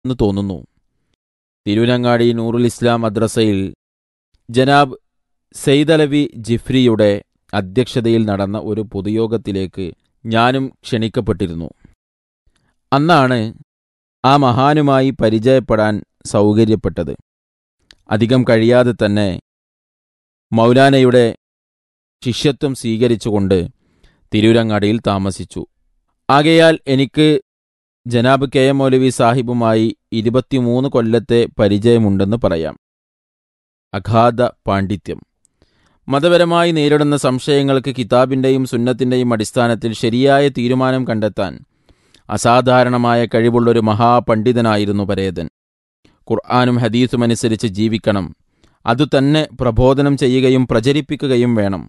എന്ന് തോന്നുന്നു തിരൂരങ്ങാടി നൂറുൽ ഇസ്ലാം മദ്രസയിൽ ജനാബ് സെയ്ദലവി ജിഫ്രിയുടെ അധ്യക്ഷതയിൽ നടന്ന ഒരു പൊതുയോഗത്തിലേക്ക് ഞാനും ക്ഷണിക്കപ്പെട്ടിരുന്നു അന്നാണ് ആ മഹാനുമായി പരിചയപ്പെടാൻ സൗകര്യപ്പെട്ടത് അധികം കഴിയാതെ തന്നെ മൗലാനയുടെ ശിഷ്യത്വം സ്വീകരിച്ചുകൊണ്ട് തിരൂരങ്ങാടിയിൽ താമസിച്ചു ആകയാൽ എനിക്ക് ജനാബ് കെ എം മൗലവി സാഹിബുമായി ഇരുപത്തിമൂന്ന് കൊല്ലത്തെ പരിചയമുണ്ടെന്ന് പറയാം അഗാധ പാണ്ഡിത്യം മതപരമായി നേരിടുന്ന സംശയങ്ങൾക്ക് കിതാബിൻ്റെയും സുന്നത്തിൻ്റെയും അടിസ്ഥാനത്തിൽ ശരിയായ തീരുമാനം കണ്ടെത്താൻ അസാധാരണമായ കഴിവുള്ളൊരു മഹാപണ്ഡിതനായിരുന്നു പരേതൻ ഖുർആാനും ഹദീസും അനുസരിച്ച് ജീവിക്കണം അതുതന്നെ പ്രബോധനം ചെയ്യുകയും പ്രചരിപ്പിക്കുകയും വേണം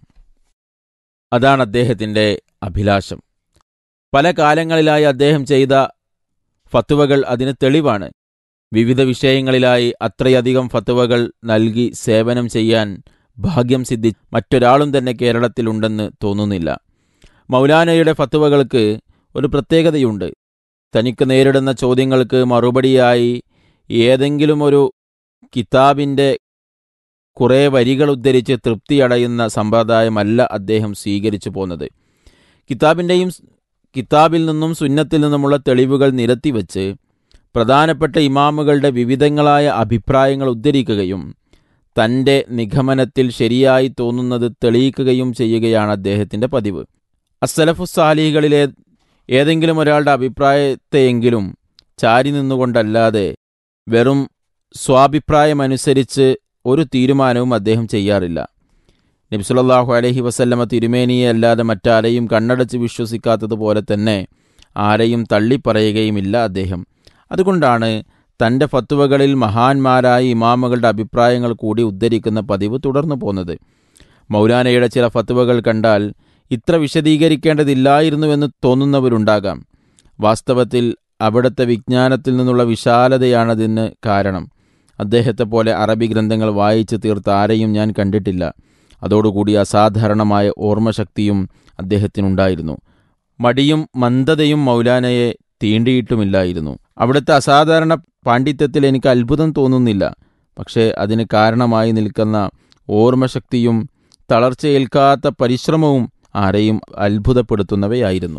അതാണ് അദ്ദേഹത്തിൻ്റെ അഭിലാഷം പല കാലങ്ങളിലായി അദ്ദേഹം ചെയ്ത ഫത്തുവകൾ അതിന് തെളിവാണ് വിവിധ വിഷയങ്ങളിലായി അത്രയധികം ഫത്തുവകൾ നൽകി സേവനം ചെയ്യാൻ ഭാഗ്യം സിദ്ധി മറ്റൊരാളും തന്നെ കേരളത്തിലുണ്ടെന്ന് തോന്നുന്നില്ല മൗലാനയുടെ ഫത്തുവകൾക്ക് ഒരു പ്രത്യേകതയുണ്ട് തനിക്ക് നേരിടുന്ന ചോദ്യങ്ങൾക്ക് മറുപടിയായി ഏതെങ്കിലും ഒരു കിതാബിൻ്റെ കുറേ വരികൾ ഉദ്ധരിച്ച് തൃപ്തിയടയുന്ന സമ്പ്രദായമല്ല അദ്ദേഹം സ്വീകരിച്ചു പോന്നത് കിതാബിൻ്റെയും കിതാബിൽ നിന്നും സുന്നത്തിൽ നിന്നുമുള്ള തെളിവുകൾ നിരത്തിവെച്ച് പ്രധാനപ്പെട്ട ഇമാമുകളുടെ വിവിധങ്ങളായ അഭിപ്രായങ്ങൾ ഉദ്ധരിക്കുകയും തൻ്റെ നിഗമനത്തിൽ ശരിയായി തോന്നുന്നത് തെളിയിക്കുകയും ചെയ്യുകയാണ് അദ്ദേഹത്തിൻ്റെ പതിവ് അസലഫുസാലികളിലെ ഏതെങ്കിലും ഒരാളുടെ അഭിപ്രായത്തെയെങ്കിലും ചാരി നിന്നുകൊണ്ടല്ലാതെ വെറും സ്വാഭിപ്രായമനുസരിച്ച് ഒരു തീരുമാനവും അദ്ദേഹം ചെയ്യാറില്ല നബ്സുലല്ലാഹു അലഹി വസല്ലമ തിരുമേനിയെ അല്ലാതെ മറ്റാരെയും കണ്ണടച്ച് വിശ്വസിക്കാത്തതുപോലെ തന്നെ ആരെയും തള്ളിപ്പറയുകയുമില്ല അദ്ദേഹം അതുകൊണ്ടാണ് തൻ്റെ ഫത്തുവകളിൽ മഹാന്മാരായ ഇമാമുകളുടെ അഭിപ്രായങ്ങൾ കൂടി ഉദ്ധരിക്കുന്ന പതിവ് തുടർന്നു പോന്നത് മൗലാനയുടെ ചില ഫത്തുവകൾ കണ്ടാൽ ഇത്ര വിശദീകരിക്കേണ്ടതില്ലായിരുന്നുവെന്ന് തോന്നുന്നവരുണ്ടാകാം വാസ്തവത്തിൽ അവിടുത്തെ വിജ്ഞാനത്തിൽ നിന്നുള്ള വിശാലതയാണതിന് കാരണം അദ്ദേഹത്തെ പോലെ അറബി ഗ്രന്ഥങ്ങൾ വായിച്ചു തീർത്ത ആരെയും ഞാൻ കണ്ടിട്ടില്ല അതോടുകൂടി അസാധാരണമായ ഓർമ്മശക്തിയും അദ്ദേഹത്തിനുണ്ടായിരുന്നു മടിയും മന്ദതയും മൗലാനയെ തീണ്ടിയിട്ടുമില്ലായിരുന്നു അവിടുത്തെ അസാധാരണ പാണ്ഡിത്യത്തിൽ എനിക്ക് അത്ഭുതം തോന്നുന്നില്ല പക്ഷേ അതിന് കാരണമായി നിൽക്കുന്ന ഓർമ്മശക്തിയും തളർച്ചയേൽക്കാത്ത പരിശ്രമവും ആരെയും അത്ഭുതപ്പെടുത്തുന്നവയായിരുന്നു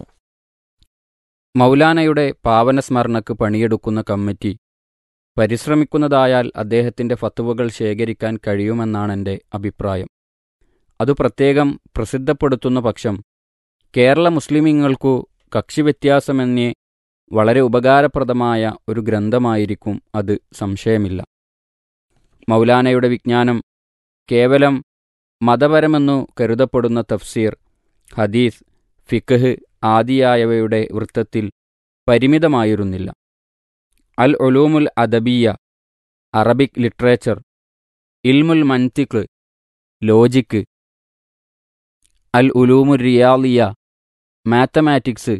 മൗലാനയുടെ പാവനസ്മരണക്ക് പണിയെടുക്കുന്ന കമ്മിറ്റി പരിശ്രമിക്കുന്നതായാൽ അദ്ദേഹത്തിന്റെ ഫത്തുവകൾ ശേഖരിക്കാൻ കഴിയുമെന്നാണെന്റെ അഭിപ്രായം അത് പ്രത്യേകം പ്രസിദ്ധപ്പെടുത്തുന്ന പക്ഷം കേരള മുസ്ലിമീങ്ങൾക്കു കക്ഷിവ്യത്യാസമെന്നേ വളരെ ഉപകാരപ്രദമായ ഒരു ഗ്രന്ഥമായിരിക്കും അത് സംശയമില്ല മൗലാനയുടെ വിജ്ഞാനം കേവലം മതപരമെന്നു കരുതപ്പെടുന്ന തഫ്സീർ ഹദീസ് ഫിഖ് ആദിയായവയുടെ വൃത്തത്തിൽ പരിമിതമായിരുന്നില്ല അൽ ഒലൂമുൽ അദബിയ അറബിക് ലിറ്ററേച്ചർ ഇൽമുൽ മൻതിഖ് ലോജിക്ക് അൽ ഉലൂമുൽ റിയാലിയ മാത്തമാറ്റിക്സ്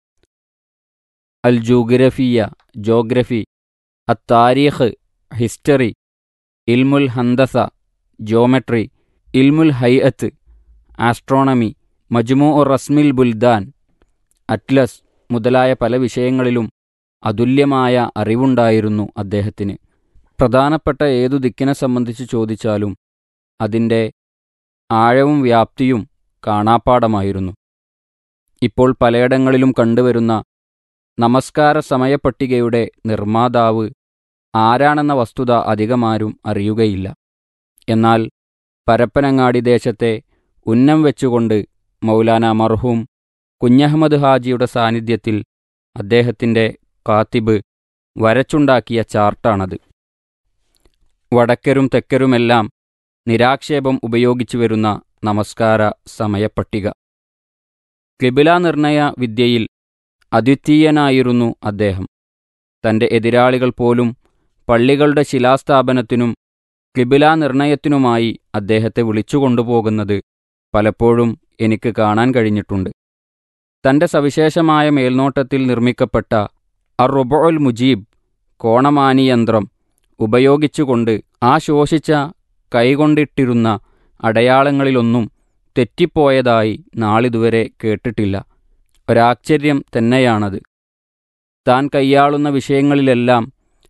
അൽ ജൂഗ്രഫിയ ജോഗ്രഫി അത്താരീഖ് ഹിസ്റ്ററി ഇൽമുൽ ഹന്തസ ജോമെട്രി ഇൽമുൽ ഹൈഅത്ത് ആസ്ട്രോണമി മജ്മു റസ്മിൽ ബുൽദാൻ അറ്റ്ലസ് മുതലായ പല വിഷയങ്ങളിലും അതുല്യമായ അറിവുണ്ടായിരുന്നു അദ്ദേഹത്തിന് പ്രധാനപ്പെട്ട ഏതു ദിക്കിനെ സംബന്ധിച്ച് ചോദിച്ചാലും അതിൻ്റെ ആഴവും വ്യാപ്തിയും കാണാപ്പാടമായിരുന്നു ഇപ്പോൾ പലയിടങ്ങളിലും കണ്ടുവരുന്ന നമസ്കാര സമയപ്പട്ടികയുടെ നിർമ്മാതാവ് ആരാണെന്ന വസ്തുത അധികമാരും അറിയുകയില്ല എന്നാൽ പരപ്പനങ്ങാടി ദേശത്തെ ഉന്നം വെച്ചുകൊണ്ട് മൗലാന മർഹൂം കുഞ്ഞഹമ്മദ് ഹാജിയുടെ സാന്നിധ്യത്തിൽ അദ്ദേഹത്തിൻ്റെ കാത്തിബ് വരച്ചുണ്ടാക്കിയ ചാർട്ടാണത് വടക്കരും തെക്കരുമെല്ലാം നിരാക്ഷേപം ഉപയോഗിച്ചു വരുന്ന നമസ്കാര സമയപ്പട്ടിക ക്ലിബില നിർണയ വിദ്യയിൽ അദ്വിതീയനായിരുന്നു അദ്ദേഹം തൻ്റെ എതിരാളികൾ പോലും പള്ളികളുടെ ശിലാസ്ഥാപനത്തിനും ക്ലിബില നിർണയത്തിനുമായി അദ്ദേഹത്തെ വിളിച്ചുകൊണ്ടുപോകുന്നത് പലപ്പോഴും എനിക്ക് കാണാൻ കഴിഞ്ഞിട്ടുണ്ട് തൻ്റെ സവിശേഷമായ മേൽനോട്ടത്തിൽ നിർമ്മിക്കപ്പെട്ട അർ റുബോൽ മുജീബ് കോണമാനി യന്ത്രം ഉപയോഗിച്ചുകൊണ്ട് ആ ശോഷിച്ച കൈകൊണ്ടിട്ടിരുന്ന അടയാളങ്ങളിലൊന്നും തെറ്റിപ്പോയതായി നാളിതുവരെ കേട്ടിട്ടില്ല ഒരാശ്ചര്യം തന്നെയാണത് താൻ കൈയാളുന്ന വിഷയങ്ങളിലെല്ലാം